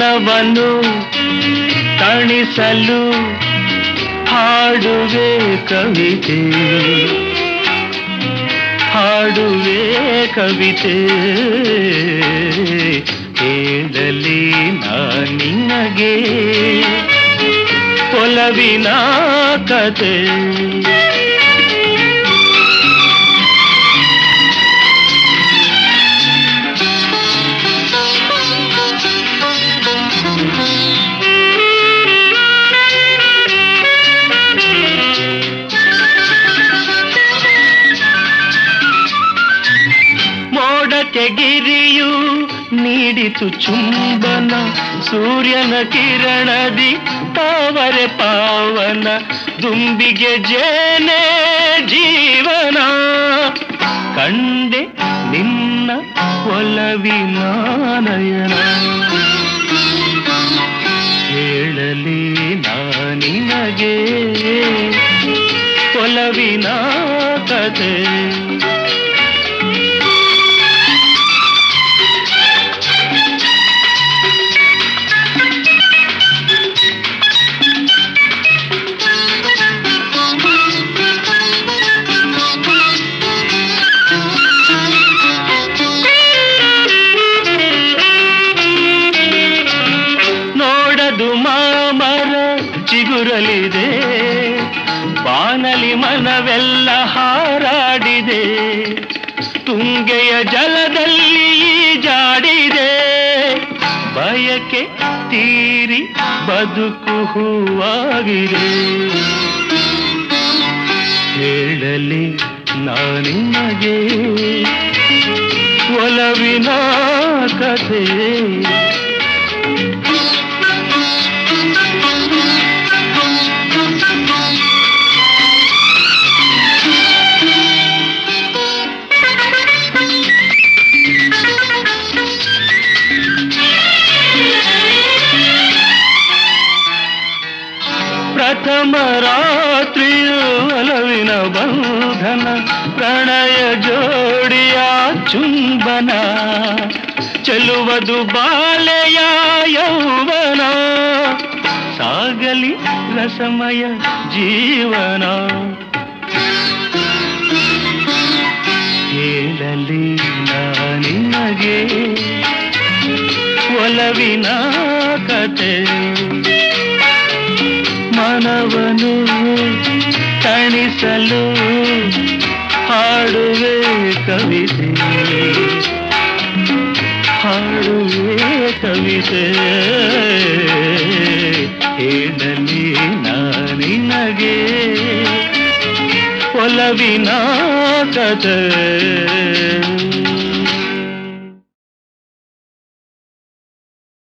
ಮನವನ್ನು ತಣಿಸಲು ಹಾಡುವೆ ಕವಿತೆ ಹಾಡುವೆ ಕವಿತೆ ಹೇಳಲಿ ನಾ ನಿನಗೆ ಒಲವಿನ ಕತೆ ಮೋಡಕ್ಕೆ ಗಿರಿಯು ನೀಡಿತು ಚುಂಬನ ಸೂರ್ಯನ ಕಿರಣದಿ ತಾವರೆ ಪಾವನ ದುಂಬಿಗೆ ಜೇನೆ ಜೀವನ ಕಂಡೆ ನಿನ್ನ ಒಲವಿನ ನಯನ ಹೇಳಲಿ ನಾ ನಿನಗೆ ಒಲವಿನ ಕತೆ ನೋಡದು ಮಾಮರ ಚಿಗುರಲಿದೆ ಬಾನಲಿ ಮನವೆಲ್ಲ ಹಾರಾಡಿದೆ ತುಂಗೆಯ ಜಲದಲ್ಲಿ ಜಾಡಿದೆ ಬಯಕೆ ತೀರಿ ಬದುಕು ಹೂವಾಗಿದೆ ಹೇಳಲಿ ನಾನಿಮಗೆ ಒಲವಿನ ಕಥೆ ಪ್ರಥಮ ರಾತ್ರಿಯು ಒಲವಿನ ಬಂಧನ ಪ್ರಣಯ ಜೋಡಿಯ ಚುಂಬನ ಚೆಲುವದು ಬಾಲೆಯ ಯೌವನ ಸಾಗಲಿ ರಸಮಯ ಜೀವನ ಹೇಳಲಿ ನಿನಗೆ ಒಲವಿನ ಕತೆ ಮನವನು ತಣಿಸಲು ಹಾಡುವೆ ಕವಿತೆ ಹಾಡುವೆ ಕವಿತೆ ಹೇಳಲಿ ನಾನಿನಗೆ ಒಲವಿನ ಕತೆ